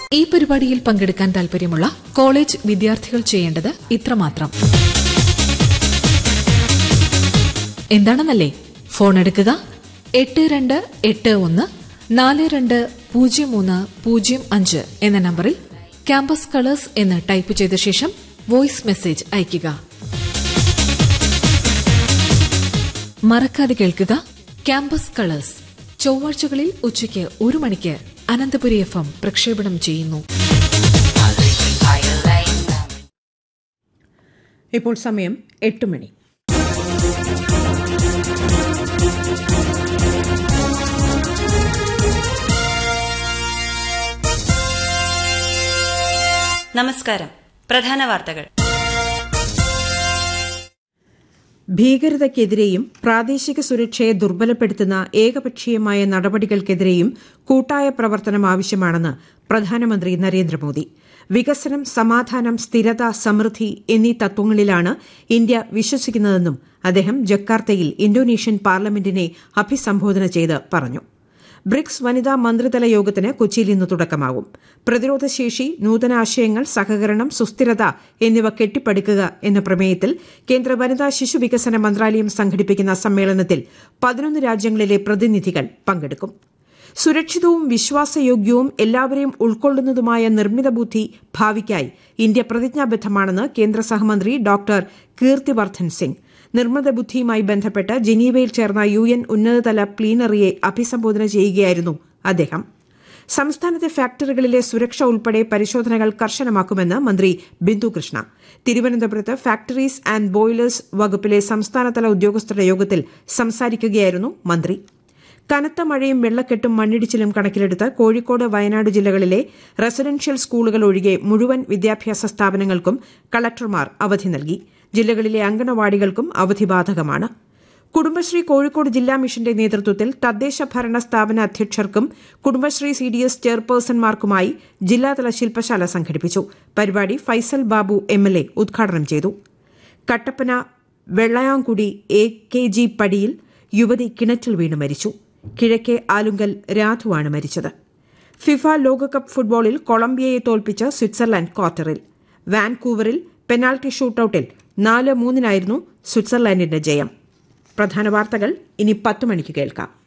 ഈ പരിപാടിയിൽ പങ്കെടുക്കാൻ താൽപര്യമുള്ള കോളേജ് വിദ്യാർത്ഥികൾ ചെയ്യേണ്ടത് ഇത്രമാത്രം എന്താണെന്നല്ലേ ഫോൺ എടുക്കുക എട്ട് രണ്ട് എട്ട് ഒന്ന് നാല് രണ്ട് പൂജ്യം മൂന്ന് പൂജ്യം അഞ്ച് എന്ന നമ്പറിൽ ക്യാമ്പസ് കളേഴ്സ് എന്ന് ടൈപ്പ് ചെയ്ത ശേഷം വോയിസ് മെസ്സേജ് അയയ്ക്കുക മറക്കാതെ കേൾക്കുക ക്യാമ്പസ് കളേഴ്സ് ചൊവ്വാഴ്ചകളിൽ ഉച്ചയ്ക്ക് ഒരു മണിക്ക് അനന്തപുരി എഫ് എം പ്രക്ഷേപണം ചെയ്യുന്നു ഇപ്പോൾ സമയം എട്ട് മണി നമസ്കാരം പ്രധാന വാർത്തകൾ ഭീകരതയ്ക്കെതിരെയും പ്രാദേശിക സുരക്ഷയെ ദുർബലപ്പെടുത്തുന്ന ഏകപക്ഷീയമായ നടപടികൾക്കെതിരെയും കൂട്ടായ പ്രവർത്തനം ആവശ്യമാണെന്ന് പ്രധാനമന്ത്രി നരേന്ദ്രമോദി വികസനം സമാധാനം സ്ഥിരത സമൃദ്ധി എന്നീ തത്വങ്ങളിലാണ് ഇന്ത്യ വിശ്വസിക്കുന്നതെന്നും അദ്ദേഹം ജക്കാർത്തയിൽ ഇന്തോനേഷ്യൻ പാർലമെന്റിനെ അഭിസംബോധന ചെയ്ത് പറഞ്ഞു ബ്രിക്സ് വനിതാ മന്ത്രിതല യോഗത്തിന് കൊച്ചിയിൽ ഇന്ന് തുടക്കമാകും പ്രതിരോധശേഷി നൂതനാശയങ്ങൾ സഹകരണം സുസ്ഥിരത എന്നിവ കെട്ടിപ്പടുക്കുക എന്ന പ്രമേയത്തിൽ കേന്ദ്ര വനിതാ ശിശു വികസന മന്ത്രാലയം സംഘടിപ്പിക്കുന്ന സമ്മേളനത്തിൽ പതിനൊന്ന് രാജ്യങ്ങളിലെ പ്രതിനിധികൾ പങ്കെടുക്കും സുരക്ഷിതവും വിശ്വാസയോഗ്യവും എല്ലാവരെയും ഉൾക്കൊള്ളുന്നതുമായ നിർമ്മിത ബുദ്ധി ഭാവിക്കായി ഇന്ത്യ പ്രതിജ്ഞാബദ്ധമാണെന്ന് കേന്ദ്ര സഹമന്ത്രി ഡോക്ടർ കീർത്തിവർദ്ധൻ സിംഗ് നിർമ്മിത ബുദ്ധിയുമായി ബന്ധപ്പെട്ട് ജനീവയിൽ ചേർന്ന യു എൻ ഉന്നതതല പ്ലീനറിയെ അഭിസംബോധന ചെയ്യുകയായിരുന്നു അദ്ദേഹം സംസ്ഥാനത്തെ ഫാക്ടറികളിലെ സുരക്ഷ ഉൾപ്പെടെ പരിശോധനകൾ കർശനമാക്കുമെന്ന് മന്ത്രി ബിന്ദു കൃഷ്ണ തിരുവനന്തപുരത്ത് ഫാക്ടറീസ് ആൻഡ് ബോയിലേഴ്സ് വകുപ്പിലെ സംസ്ഥാനതല ഉദ്യോഗസ്ഥരുടെ യോഗത്തിൽ സംസാരിക്കുകയായിരുന്നു മന്ത്രി കനത്ത മഴയും വെള്ളക്കെട്ടും മണ്ണിടിച്ചിലും കണക്കിലെടുത്ത് കോഴിക്കോട് വയനാട് ജില്ലകളിലെ റെസിഡൻഷ്യൽ സ്കൂളുകൾ ഒഴികെ മുഴുവൻ വിദ്യാഭ്യാസ സ്ഥാപനങ്ങൾക്കും കളക്ടർമാർ അവധി നൽകി ജില്ലകളിലെ അംഗനവാടികൾക്കും അവധി ബാധകമാണ് കുടുംബശ്രീ കോഴിക്കോട് ജില്ലാ മിഷന്റെ നേതൃത്വത്തിൽ തദ്ദേശ ഭരണ സ്ഥാപന അധ്യക്ഷർക്കും കുടുംബശ്രീ സി ഡി എസ് ചെയർപേഴ്സൺമാർക്കുമായി ജില്ലാതല ശില്പശാല സംഘടിപ്പിച്ചു പരിപാടി Faisal Babu M L A ഉദ്ഘാടനം ചെയ്തു Kattappana Vellayamkudi A K G പടിയിൽ യുവതി കിണറ്റിൽ വീണ് മരിച്ചു കിഴക്കേ ആലുങ്കൽ രാധുവാണ് മരിച്ചത് ഫിഫ ലോകകപ്പ് ഫുട്ബോളിൽ കൊളംബിയയെ തോൽപ്പിച്ച് സ്വിറ്റ്സർലൻഡ് ക്വാർട്ടറിൽ വാൻകൂവറിൽ പെനാൽറ്റി ഷൂട്ടൌട്ടിൽ നാല് മൂന്നിനായിരുന്നു സ്വിറ്റ്സർലൻഡിന്റെ ജയം പ്രധാന വാർത്തകൾ ഇനി പത്ത് മണിക്ക് കേൾക്കാം